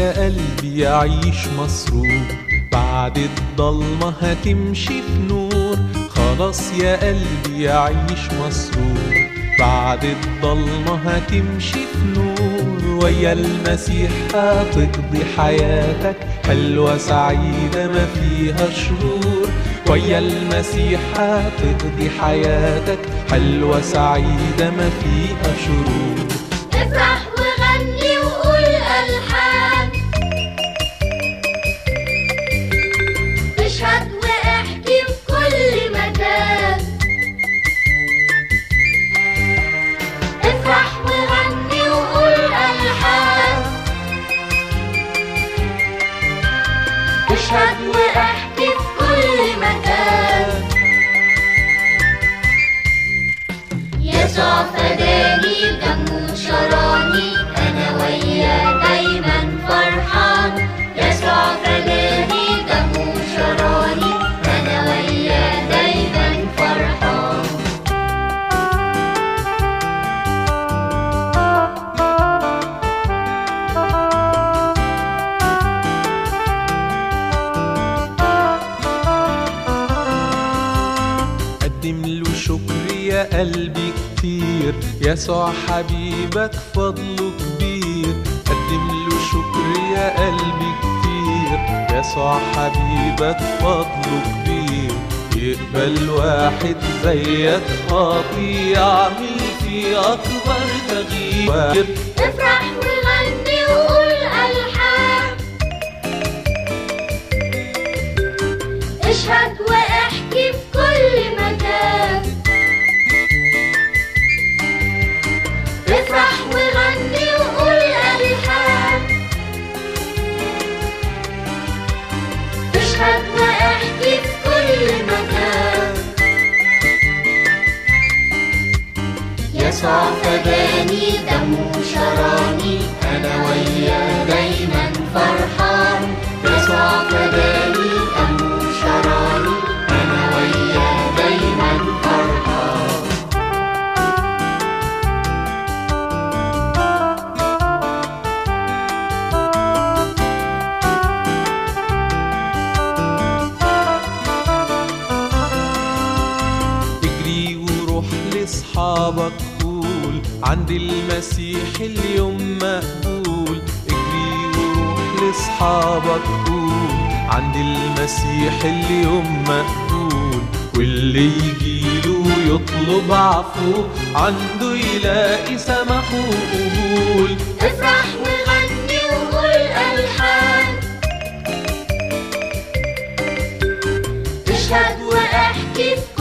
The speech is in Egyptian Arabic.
يا قلبي يعيش مسرور بعد الضلمة هتمشي في نور خلاص يا قلبي يعيش مسرور بعد الضلمة هتمشي في نور ويا المسيح هتقضي حياتك حلوة سعيدة ما فيها شرور ويا المسيح هتقضي حياتك حلوة سعيدة ما فيها شرور افرح وغني وقول ألحان اشهد واحكي في كل مكان افرح وغني وقول ألحان اشهد واحكي في كل مكان يسوع فداني دمه شراني انا وياه دايما فرحان يسوع فداني دمه شراني انا وياه دايما فرحان قدم له شكر يا قلبي كتير يسوع حبيبك فضله كبير قدم له شكر يا قلبي كتير يسوع حبيبك فضله كبير يقبل واحد زيك خاطي يعمل في أكبر تغيير افرح وغني وقول ألحان اشهد واحكي في كل مكان افرح وغني وقول ألحان اشهد واحكي في كل مكان يسوع فداني دمه شراني انا وياه دايما فرحان يسوع فداني دمه شراني انا وياه دايما فرحان اجري وروح لاصحابك قول عند المسيح اليوم مقبول اجري وروح لاصحابك قول عند المسيح اليوم مقبول واللي يجيله يطلب عفو عنده يلاقي سمح وقبول افرح وغني وقول ألحان اشهد واحكي في